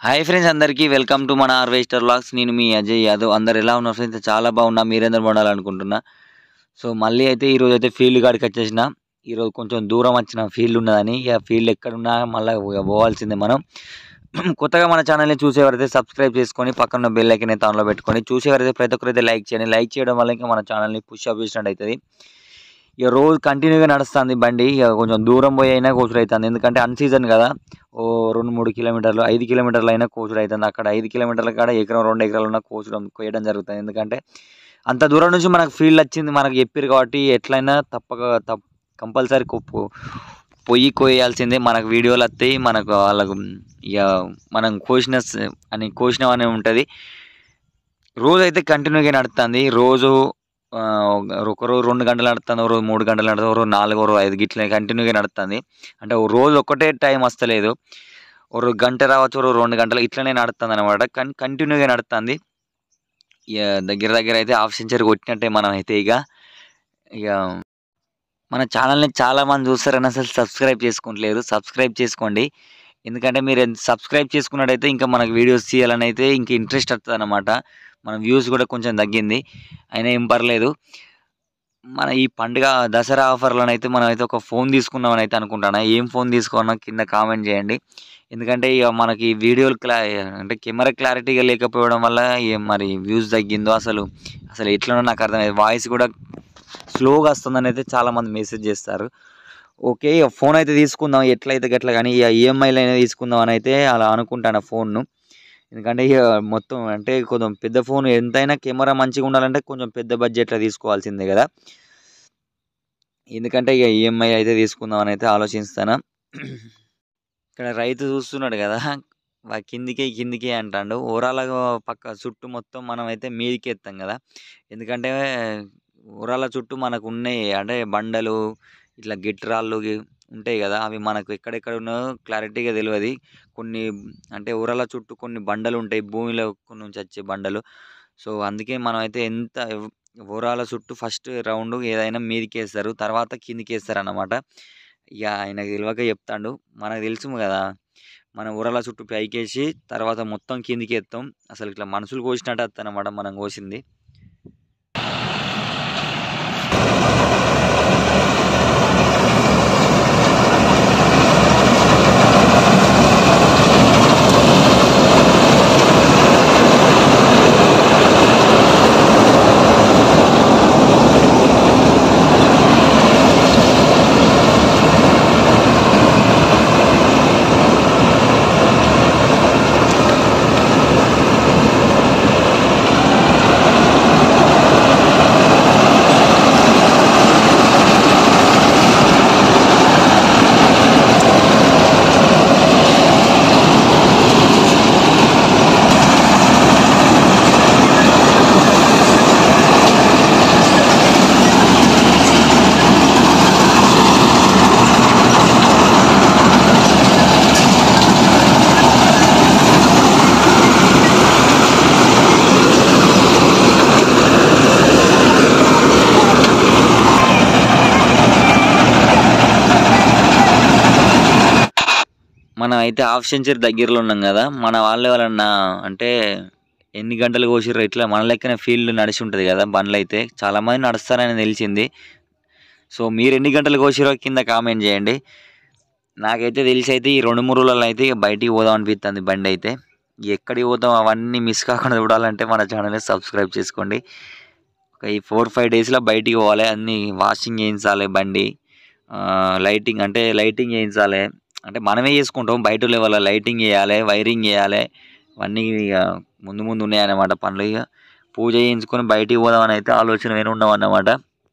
Hi friends అందరికీ welcome to మన harvester vlogs నేను మీ అజయ్ యాదవ్ అందరు ఎలా ఉన్నారు ఫ్రెండ్స్ చాలా బాగున్నా మీరందరూ బాగుండాలనుకుంటున్నా సో మళ్ళీ అయితే ఈరోజు అయితే ఫీల్డ్ కాడికి వచ్చేసిన ఈరోజు కొంచెం దూరం వచ్చిన ఫీల్డ్ ఉన్నదని ఇక ఫీల్డ్ ఎక్కడున్నా మళ్ళీ పోవాల్సిందే మనం కొత్తగా మన ఛానల్ని చూసేవారైతే సబ్స్క్రైబ్ చేసుకొని పక్కన బెల్ ఐకన్ అయితే ఆన్లో పెట్టుకొని చూసేవారైతే ప్రతి ఒక్కరైతే లైక్ చేయండి లైక్ చేయడం వల్ల ఇంకా మన ఛానల్ని పుష్ అప్ చేసినట్టు అవుతుంది ఇక రోజు కంటిన్యూగా నడుస్తుంది బండి ఇక కొంచెం దూరం పోయి అయినా కోచుడు అవుతుంది ఎందుకంటే అన్ సీజన్ కదా ఓ రెండు మూడు కిలోమీటర్లు ఐదు కిలోమీటర్లు అయినా కోచుడు అవుతుంది అక్కడ ఐదు కిలోమీటర్ల కాడ ఎకరం రెండు ఎకరాలు ఉన్న కోచడం కోయడం జరుగుతుంది ఎందుకంటే అంత దూరం నుంచి మనకు ఫీల్డ్ వచ్చింది మనకు చెప్పారు కాబట్టి ఎట్లయినా తప్పక తప్ కంపల్సరీ పొయ్యి కోయాల్సిందే మనకు వీడియోలు వస్తాయి మనకు వాళ్ళకు ఇక మనం కోసిన స- అని కోసినాం అనే ఉంటుంది రోజు అయితే కంటిన్యూగా నడుస్తుంది రోజు ఆ, ఒక రోజు రెండు గంటలు నడుస్తుంది ఒక రోజు మూడు గంటలు నడుస్తుంది ఒక రోజు నాలుగు ఒక రోజు ఐదు గిట్ల కంటిన్యూగా నడుస్తుంది అంటే ఒక రోజు ఒక్కటే టైం వస్తలేదు ఒక రోజు గంట రావచ్చు ఒక రోజు రెండు గంటలు ఇట్లనే నడుస్తుంది అనమాట కానీ కంటిన్యూగా నడుస్తుంది ఇక దగ్గర దగ్గర అయితే హాఫ్ సెంచరీ కొట్టినట్టే మనం అయితే ఇక ఇక మన ఛానల్ని చాలా మంది చూస్తారని అసలు సబ్స్క్రైబ్ చేసుకుంటలేరు సబ్స్క్రైబ్ చేసుకోండి ఎందుకంటే మీరు సబ్స్క్రైబ్ చేసుకున్నట్టయితే ఇంకా మనకు వీడియోస్ తీయాలని అయితే ఇంకా ఇంట్రెస్ట్ వస్తుంది అనమాట మన వ్యూస్ కూడా కొంచెం తగ్గింది అయినా ఏం పర్లేదు మన ఈ పండుగ దసరా ఆఫర్లను అయితే మనం అయితే ఒక ఫోన్ తీసుకుందామని అయితే అనుకుంటాను ఏం ఫోన్ తీసుకున్నా కింద కామెంట్ చేయండి ఎందుకంటే ఇక మనకి వీడియోలు క్లా అంటే కెమెరా క్లారిటీగా లేకపోవడం వల్ల ఏం మరి వ్యూస్ తగ్గిందో అసలు అసలు ఎట్లనో నాకు అర్థమైంది వాయిస్ కూడా స్లోగా వస్తుందని అయితే చాలామంది మెసేజ్ చేస్తారు ఓకే ఇక ఫోన్ అయితే తీసుకుందాం ఎట్లయితే గట్ల కానీ ఇక ఈఎంఐలు అయినా తీసుకుందాం అని అయితే అలా అనుకుంటాను ఫోన్ను ఎందుకంటే ఇక మొత్తం అంటే కొంచెం పెద్ద ఫోన్ ఎంతైనా కెమెరా మంచిగా ఉండాలంటే కొంచెం పెద్ద బడ్జెట్లో తీసుకోవాల్సిందే కదా ఎందుకంటే ఇక ఈఎంఐ అయితే తీసుకుందాం అని అయితే ఆలోచిస్తాను ఇక్కడ రైతు చూస్తున్నాడు కదా వా- కిందికే కిందికే అంటాడు ఓరాల పక్క చుట్టూ మొత్తం మనం అయితే మీదికి ఎత్తాం కదా ఎందుకంటే ఊరాల చుట్టూ మనకు ఉన్నాయి అంటే బండలు ఇట్లా గిట్రాళ్ళు గి- ఉంటాయి కదా అవి మనకు ఎక్కడెక్కడ ఉన్నాయో క్లారిటీగా తెలియదు కొన్ని అంటే ఊరాల చుట్టూ కొన్ని బండలు ఉంటాయి భూమిలో నుంచి వచ్చే బండలు సో అందుకే మనం అయితే ఎంత ఊరాల చుట్టూ ఫస్ట్ రౌండ్ ఏదైనా మీదికి వేస్తారు తర్వాత కిందికి వేస్తారు అన్నమాట ఇక ఆయనకు తెలియక చెప్తాడు మనకు తెలుసు కదా మన ఊరాల చుట్టూ పైకేసి తర్వాత మొత్తం కిందికి ఎత్తాం అసలు ఇట్లా మనుషులు కోసినట్టు వస్తానమాట మనం కోసింది మనం అయితే హాఫ్ సెంచరీ దగ్గరలో ఉన్నాం కదా మన వాళ్ళు ఎవరన్నా అంటే ఎన్ని గంటలు కోసిర్రో ఇట్లా మన లెక్కనే ఫీల్డ్ నడిచి ఉంటుంది కదా బండ్లు అయితే చాలామంది నడుస్తారని తెలిసింది సో మీరు ఎన్ని గంటలు కోసిరో కింద కామెంట్ చేయండి నాకైతే తెలిసి అయితే ఈ రెండు మూడు రోజులలో అయితే ఇక బయటికి పోదాం అనిపిస్తుంది బండి అయితే ఎక్కడికి పోతాం అవన్నీ మిస్ కాకుండా చూడాలంటే మన ఛానల్ని సబ్స్క్రైబ్ చేసుకోండి ఒక ఈ ఫోర్ ఫైవ్ డేస్లో బయటికి పోవాలి అన్నీ వాషింగ్ చేయించాలి బండి ఆ, లైటింగ్ అంటే లైటింగ్ చేయించాలి అంటే మనమే చేసుకుంటాం బయట లెవెల్ లైటింగ్ చేయాలి వైరింగ్ చేయాలి ఇవన్నీ ఇక ముందు ముందు ఉన్నాయన్నమాట పనులు ఇక పూజ చేయించుకొని బయటికి పోదామని అయితే ఆలోచన వేరే ఉండమన్నమాట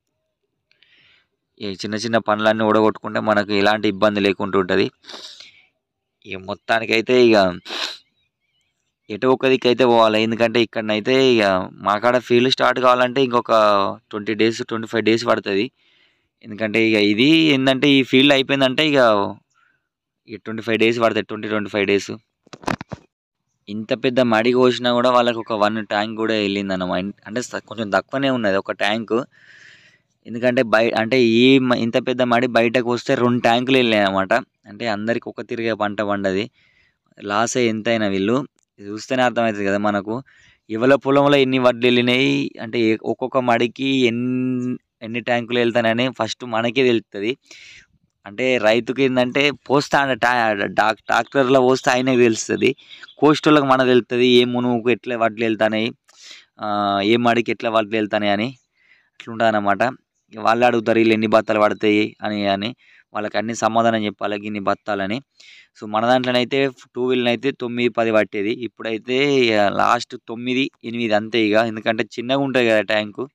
ఈ చిన్న చిన్న పనులన్నీ ఓడగొట్టుకుంటే మనకు ఎలాంటి ఇబ్బంది లేకుండా ఉంటుంది ఇక మొత్తానికైతే ఇక ఎటు ఒక దిక్కు అయితే పోవాలి ఎందుకంటే ఇక్కడనైతే ఇక మా కాడ ఫీల్డ్ స్టార్ట్ కావాలంటే ఇంకొక twenty days twenty five days పడుతుంది ఎందుకంటే ఇక ఇది ఏంటంటే ఈ ఫీల్డ్ అయిపోయిందంటే ఇక ఇక ట్వంటీ ఫైవ్ డేస్ పడుతుంది ట్వంటీ ట్వంటీ ఫైవ్ డేస్ ఇంత పెద్ద మడి కోసినా కూడా వాళ్ళకి ఒక వన్ ట్యాంక్ కూడా వెళ్ళింది అన్నమాట అంటే స- కొంచెం తక్కువనే ఉన్నది ఒక ట్యాంకు ఎందుకంటే బయ అంటే ఈ మ- ఇంత పెద్ద మడి బయటకు వస్తే రెండు ట్యాంకులు వెళ్ళాయి అన్నమాట అంటే అందరికి ఒక తిరిగే పంట పండది లాస్ అయ్యి ఎంతైనా వీళ్ళు ఇది చూస్తేనే అర్థమవుతుంది కదా మనకు ఎవల పొలంలో ఎన్ని వడ్లు వెళ్ళినాయి అంటే ఏ- ఒక్కొక్క మడికి ఎన్ని ఎన్ని ట్యాంకులు వెళ్తానని ఫస్ట్ మనకే తెలుస్తుంది అంటే రైతుకి ఏంటంటే పోస్తా అంటే ట్రా ట్రాక్టర్లో పోస్తే ఆయనకు తెలుస్తుంది కోస్టోళ్ళకి మనకు తెలుస్తుంది ఏ మునుగుకు ఎట్లా వడ్లు వెళ్తాయి ఏ మడికి ఎట్లా వడ్లు వెళ్తాయి అని అట్లుంటుంది అన్నమాట వాళ్ళు అడుగుతారు వీళ్ళు ఎన్ని బత్తాలు పడతాయి అని అని వాళ్ళకి అన్ని సమాధానం చెప్పాలి ఇన్ని బత్తాలని సో మన దాంట్లోనైతే టూ వీలర్ అయితే తొమ్మిది పది పట్టేది ఇప్పుడైతే లాస్ట్ తొమ్మిది ఎనిమిది అంతే ఇక ఎందుకంటే చిన్నగా ఉంటుంది కదా ట్యాంకు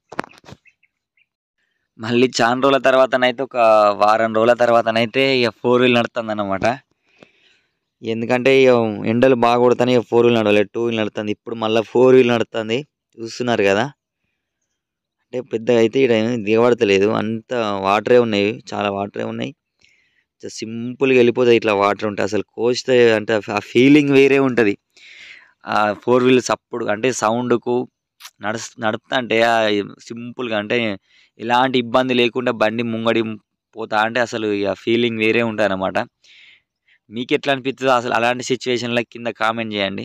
మళ్ళీ చాలా రోజుల తర్వాతనైతే ఒక వారం రోజుల తర్వాతనైతే ఇక ఫోర్ వీల్ నడుస్తుంది అన్నమాట ఎందుకంటే ఇక ఎండలు బాగా కొడతాయి ఇక ఫోర్ వీల్ నడవలేదు టూ వీల్ నడుస్తుంది ఇప్పుడు మళ్ళీ ఫోర్ వీల్ నడుస్తుంది చూస్తున్నారు కదా అంటే పెద్దగా అయితే ఇక్కడ ఏమీ దిగబడతలేదు అంత వాటరే ఉన్నాయి చాలా వాటరే ఉన్నాయి సింపుల్గా వెళ్ళిపోతాయి ఇట్లా వాటర్ ఉంటాయి అసలు కోస్తే అంటే ఆ ఫీలింగ్ వేరే ఉంటుంది ఆ ఫోర్ వీల్స్ అప్పుడు అంటే సౌండ్కు నడుస్ నడుపుతా అంటే సింపుల్గా అంటే ఎలాంటి ఇబ్బంది లేకుండా బండి ముంగడి పోతా అంటే అసలు ఇక ఫీలింగ్ వేరే ఉంటుంది అనమాట మీకు ఎట్లా అనిపిస్తుందో అసలు అలాంటి సిచ్యువేషన్ల కింద కామెంట్ చేయండి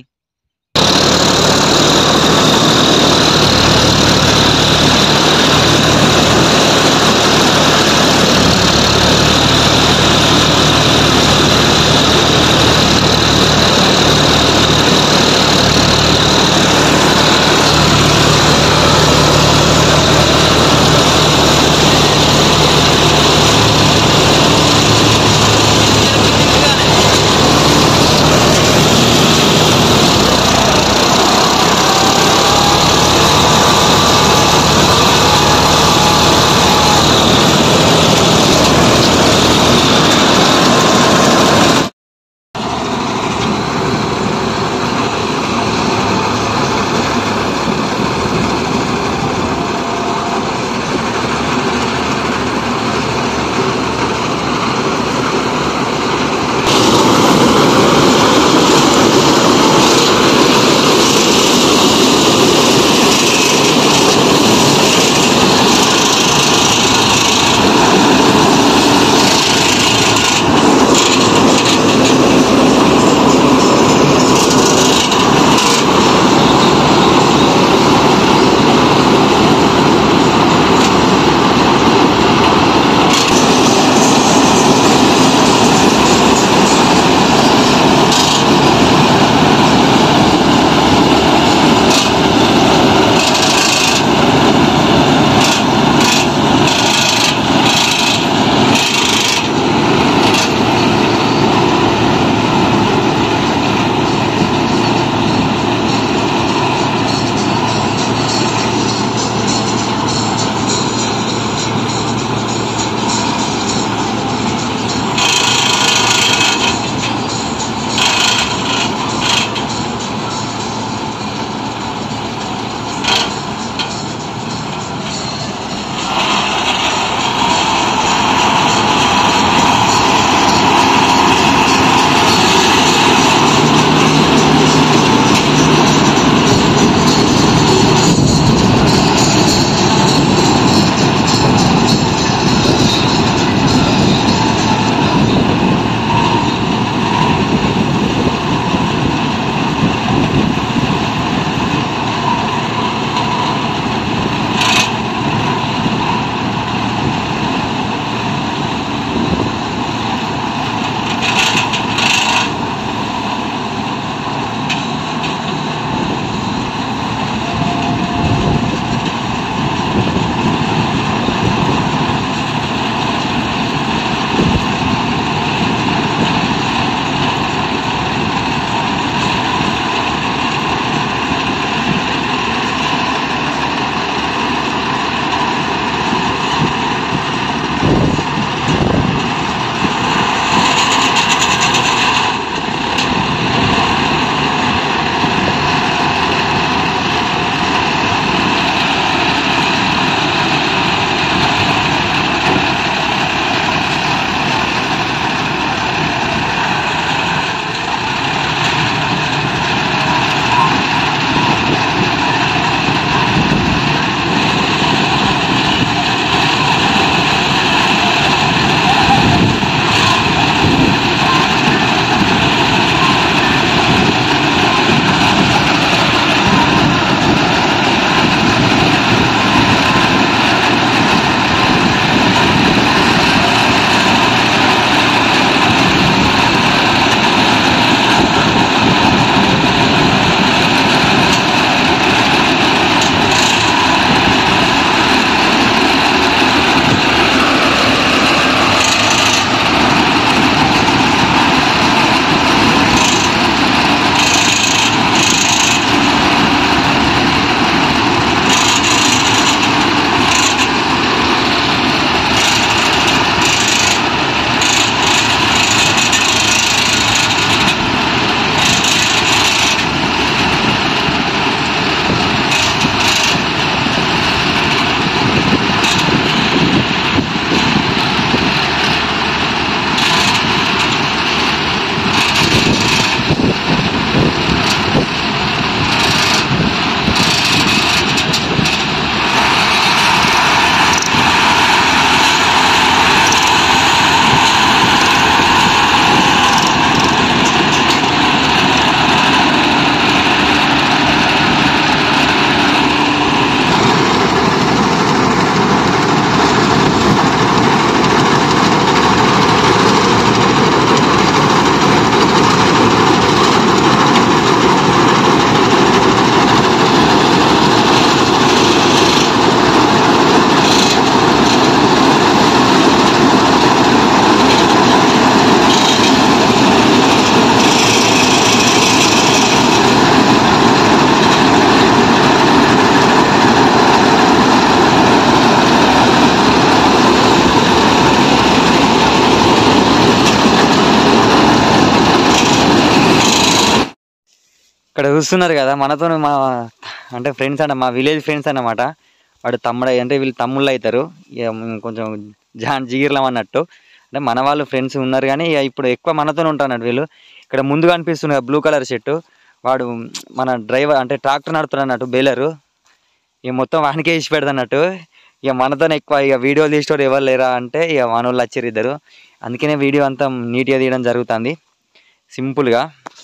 ఇక్కడ చూస్తున్నారు కదా మనతో మా అంటే ఫ్రెండ్స్ అంట మా విలేజ్ ఫ్రెండ్స్ అన్నమాట వాడు తమ్ముడు అంటే వీళ్ళు తమ్ముళ్ళు అవుతారు ఇక మేము కొంచెం జాన్ జిగిర్లం అన్నట్టు అంటే మన వాళ్ళు ఫ్రెండ్స్ ఉన్నారు కానీ ఇక ఇప్పుడు ఎక్కువ మనతోనే ఉంటారు వీళ్ళు ఇక్కడ ముందుగా అనిపిస్తుంది బ్లూ కలర్ షర్టు వాడు మన డ్రైవర్ అంటే ట్రాక్టర్ నడుపుతున్నాడు అన్నట్టు బేలరు ఇక మొత్తం వానికే ఇచ్చి పెడతాన్నట్టు ఇక మనతోనే ఎక్కువ ఇక వీడియోలు తీసేటోడు ఎవరు లేరా అంటే ఇక మన వాళ్ళు వచ్చారు ఇద్దరు అందుకనే వీడియో అంతా నీట్గా తీయడం జరుగుతుంది సింపుల్గా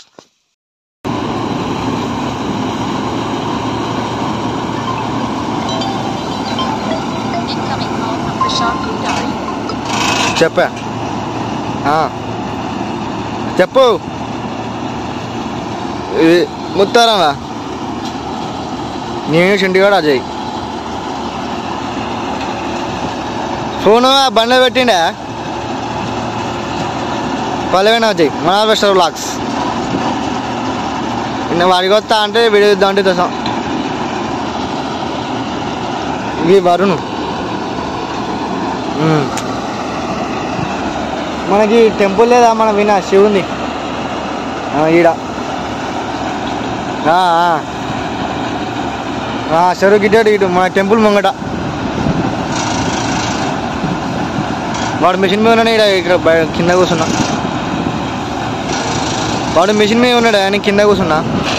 Incoming call from Prashant Gundari. చెప్పా ఆ. చెప్పు ఇది ముత్తారామా నేను చింటిగాడు అజయ్ ఫోను ఆ బండ్లో పెట్టిండే పల్లెవేనా అజయ్ మన బెస్టర్ బ్లాగ్స్ నిన్న వాడికి వస్తా అంటే వీడియో ఇద్దాం అంటే తెసాం ఇవి వరుణ్ ఉమ్. మనకి టెంపుల్ లేదా మన వినా శివుంది ఆ, ఈడ ఆ, ఆ. ఆ, చెరువు గిట్టాడు ఇటు మన టెంపుల్ ముంగట వాడు మిషన్ మీద ఉన్నాడు ఈడ ఇక్కడ బయ- కింద కూర్చున్నా వాడు మిషన్ మీద ఉన్నాడు ఆయన కింద కూర్చున్నా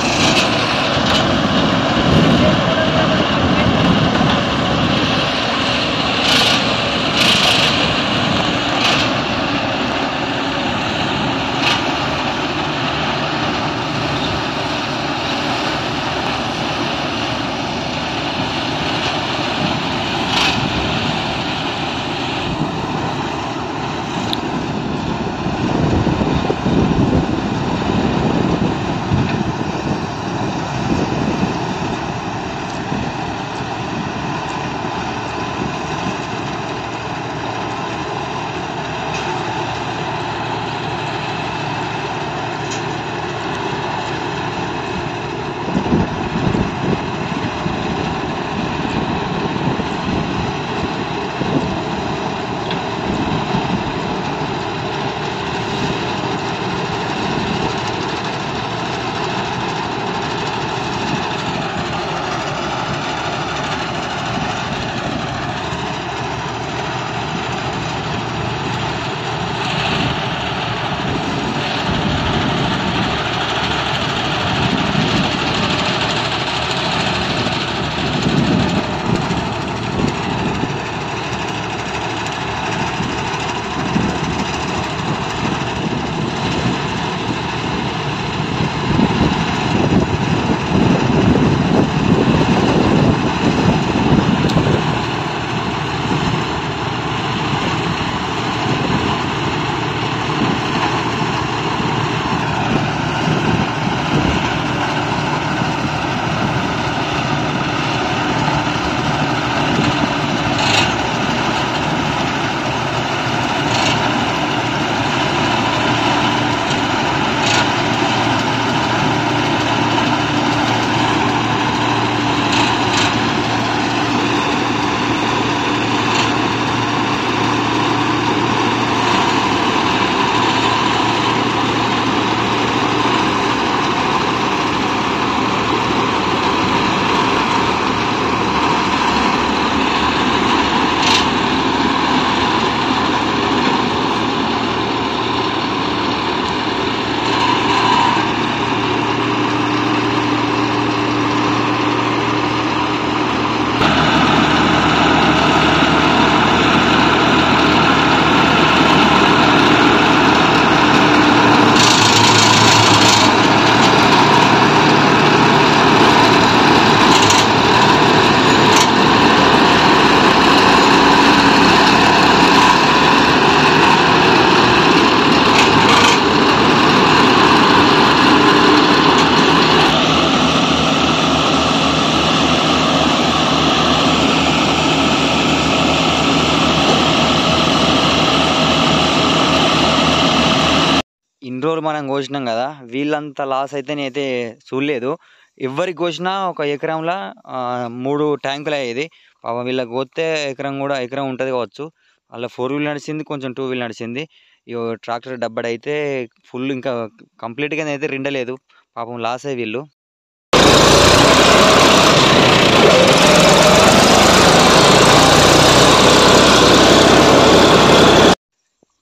ఇన్ని రోజులు మనం కోసినాం కదా వీళ్ళంత లాస్ అయితే నేనైతే చూడలేదు ఎవరికి కోసినా ఒక ఎకరంలో ఆ, మూడు ట్యాంకులు అయ్యేది పాపం వీళ్ళకి కోస్తే ఎకరం కూడా ఎకరం ఉంటుంది కావచ్చు వాళ్ళ ఫోర్ వీల్ నడిచింది కొంచెం టూ వీల్ నడిచింది ఇగో ట్రాక్టర్ డబ్బడ్ అయితే ఫుల్ ఇంకా కంప్లీట్గా అయితే రెండలేదు పాపం లాస్ అయ్యి వీళ్ళు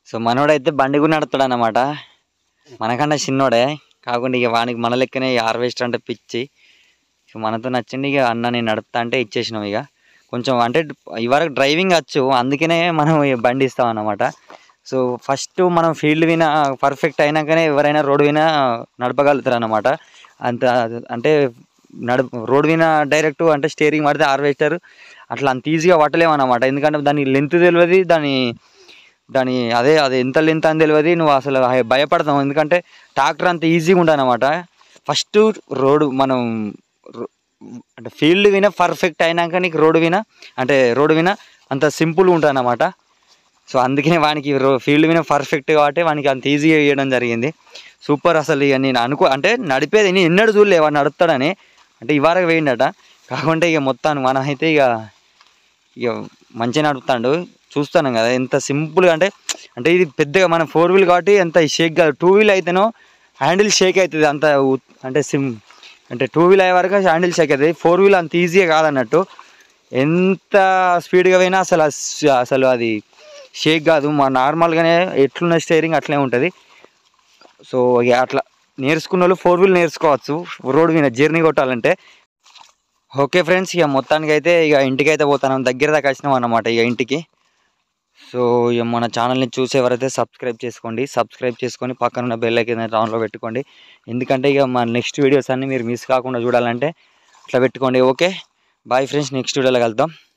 సో మనోడైతే బండి కూడా నడుపుతాడు అన్నమాట మనకన్నా చిన్నోడే కాకుండా ఇక వానికి మన లెక్కనే హార్వెస్ట్ అంటే పిచ్చి ఇక మనతో నచ్చింది ఇక అన్న నేను నడుపుతా అంటే ఇచ్చేసినాం ఇక కొంచెం అంటే ఇవరకు డ్రైవింగ్ వచ్చు అందుకనే మనం ఈ బండి ఇస్తాం అన్నమాట సో ఫస్ట్ మనం ఫీల్డ్ విన పర్ఫెక్ట్ అయినాకనే ఎవరైనా రోడ్ విన నడపగలుగుతారు అన్నమాట అంత అంటే నడు రోడ్ విన డైరెక్ట్ అంటే స్టీరింగ్ పడితే హార్వెస్టర్ అట్లా అంత ఈజీగా పట్టలేము అన్నమాట ఎందుకంటే దాని లెంత్ తెలియదు దాని దాని అదే అది ఎంత లెంత్ అని తెలియదు నువ్వు అసలు హై- భయపడతావు ఎందుకంటే ట్రాక్టర్ అంత ఈజీగా ఉంటుంది అనమాట ఫస్ట్ రోడ్ మనం రో- అంటే ఫీల్డ్ విన పర్ఫెక్ట్ అయినాక నీకు రోడ్ విన అంటే రోడ్ విన అంత సింపుల్గా ఉంటుంది అనమాట సో అందుకనే వానికి రో ఫీల్డ్ విన పర్ఫెక్ట్ కాబట్టి వానికి అంత ఈజీగా వేయడం జరిగింది సూపర్ అసలు ఇక నేను అనుకో అంటే నడిపేది నేను ఎన్నడూ చూడలే వాడు నడుపుతాడని అంటే ఇవారకు వేయండట కాకుంటే ఇక మొత్తానికి మనం అయితే ఇక ఇక మంచిగా నడుపుతాడు చూస్తాను కదా ఎంత సింపుల్గా అంటే అంటే ఇది పెద్దగా మన ఫోర్ వీల్ కాబట్టి ఎంత షేక్ కాదు టూ వీల్ అయితేనో హ్యాండిల్ షేక్ అవుతుంది అంత ఉ- అంటే సిమ్ అంటే టూ వీల్ అయ్యే వరకు హ్యాండిల్ షేక్ అవుతుంది ఫోర్ వీల్ అంత ఈజీగా కాదన్నట్టు ఎంత స్పీడ్గా పోయినా అసలు అస్- అసలు అది షేక్ కాదు మా నార్మల్గానే ఎట్లున్న స్టేరింగ్ అట్లే ఉంటుంది సో ఇక అట్లా నేర్చుకున్న వాళ్ళు ఫోర్ వీల్ నేర్చుకోవచ్చు రోడ్ మీద జర్నీ కొట్టాలంటే ఓకే ఫ్రెండ్స్ ఇక మొత్తానికి అయితే ఇక ఇంటికి అయితే పోతాను దగ్గర దాకా వచ్చినాం అన్నమాట ఇక ఇంటికి సో ఇక మన ఛానల్ని చూసేవారైతే సబ్స్క్రైబ్ చేసుకోండి సబ్స్క్రైబ్ చేసుకొని పక్కన ఉన్న బెల్ అయితే ఆన్లో పెట్టుకోండి ఎందుకంటే ఇక మన నెక్స్ట్ వీడియోస్ అన్ని మీరు మిస్ కాకుండా చూడాలంటే అట్లా పెట్టుకోండి ఓకే బాయ్ ఫ్రెండ్స్ నెక్స్ట్ వీడియోలో కలుద్దాం